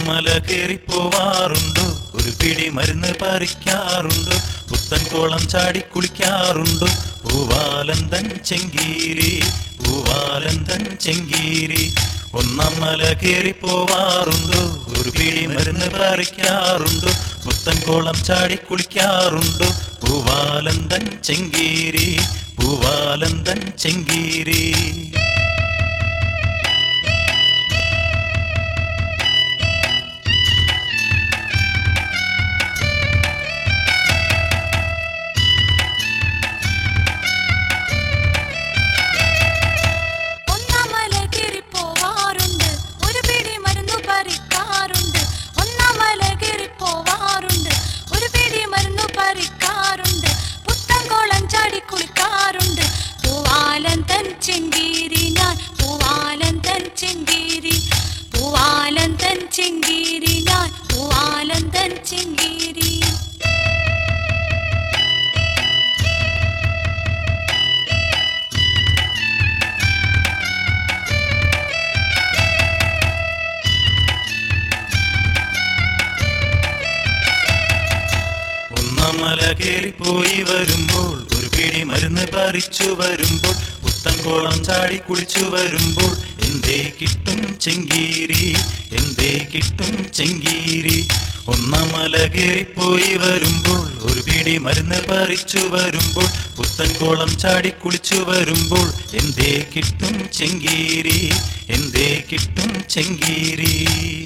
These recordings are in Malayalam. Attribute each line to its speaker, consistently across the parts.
Speaker 1: ഒന്നമല കേറിപ്പോവാറുണ്ടോ ഒരു പിടി മരുന്ന് പറിക്കാറുണ്ടോ പുത്തൻ കോളം ചാടി കുളിക്കാറുണ്ടോ പൂവാലന്തൻ ചെങ്കീരി പൂവാലന്തൻ ചെങ്കീരി ഒന്നമല കേറിപ്പോവാറുണ്ടോ ഒരു പിടി മരുന്ന് പറിക്കാറുണ്ടോ പുത്തൻ കോളം ചാടി കുളിക്കാറുണ്ടോ പൂവാലന്തൻ ചെങ്കീരി പൂവാലന്തൻ ചെങ്കീരി
Speaker 2: ഒന്നാമല കയറിപ്പോവാറുണ്ട് ഒരു പിടി മരുന്നു പറിക്കാറുണ്ട് ഒന്നാമല കയറിപ്പോവാറുണ്ട് ഒരു പിടി മരുന്നു പറിക്കാറുണ്ട് പുത്തൻകോളം ചാടി കുളിക്കാറുണ്ട് പൂവാലൻ തൻ ചെങ്കീരി ഞാൻ പൂവാലൻ തൻ ചെങ്കീരി പൂവാലൻ തൻ ചെങ്കീരി ഞാൻ പൂവാലൻ തൻ ചെങ്കീരി
Speaker 1: ഒന്നമല കേറിപ്പോയി വരുമ്പോൾ ഒരു പിടി മരുന്ന് പറിച്ചു വരുമ്പോൾ പുത്തൻകോളം ചാടി കുളിച്ചു വരുമ്പോൾ എന്തേ കിട്ടും ചെങ്കീരി എന്തേ കിട്ടും ചെങ്കീരി ഒന്നമല കേറിപ്പോയി വരുമ്പോൾ ഒരു പിടി മരുന്ന് പറിച്ചു വരുമ്പോൾ പുത്തൻകോളം ചാടി കുളിച്ചു വരുമ്പോൾ എന്തേ കിട്ടും ചെങ്കീരി എന്തേ കിട്ടും ചെങ്കീരി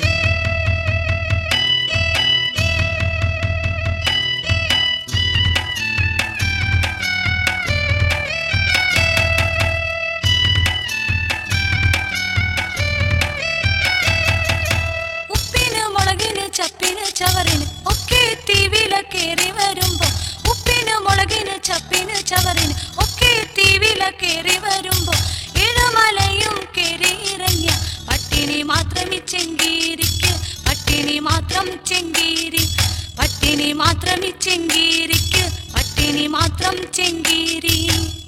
Speaker 2: ഉപ്പിന് മുളകിന് ചപ്പിന് ചവറിന് ഒക്കെ തീവില കേറി വരുമ്പോ ഉപ്പിന് മുളകിന് ചപ്പിന് ചവറിന് ഒക്കെ തീവില കേറി വരുമ്പോ ഇഴമലയും കേറി ഇറങ്ങിയ പട്ടിണി മാത്രം ഈ ചെങ്കീരിക്ക് പട്ടിണി മാത്രം ചെങ്കീരി പട്ടിണി മാത്രം ഈ ചെങ്കീരിക്ക് പട്ടിണി മാത്രം ചെങ്കീരി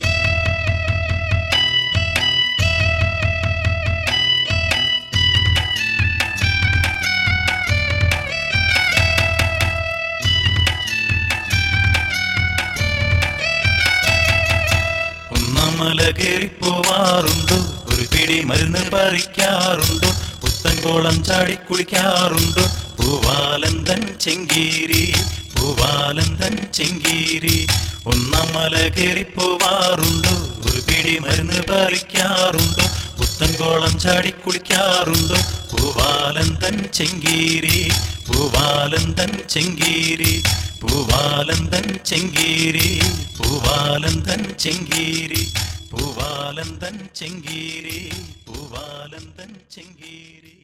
Speaker 1: ഒന്നമല കേറിപ്പോവാറുണ്ടോ ഒരു പിടി മരുന്ന് പറിക്കാറുണ്ടോ പുത്തൻകോളം ചാടി കുളിക്കാറുണ്ടോ പൂവാലന്തൻ ചെങ്കീരി പൂവാലന്തൻ ചെങ്കീരി ഒന്നമല കേറിപ്പോവാറുണ്ടോ ഒരു പിടി മരുന്ന് പറിക്കാറുണ്ടോ പുത്തൻകോളം ചാടി കുളിക്കാറുണ്ടോ പൂവാലന്തൻ ചെങ്കീരി പൂവാലന്തൻ ചെങ്കീരി പൂവാലന്തൻ ചെങ്കീരി പൂവാലന്തൻ ചെങ്കീരി പൂവാലന്തൻ ചെങ്കീരി പൂവാലന്തൻ ചെങ്കീരി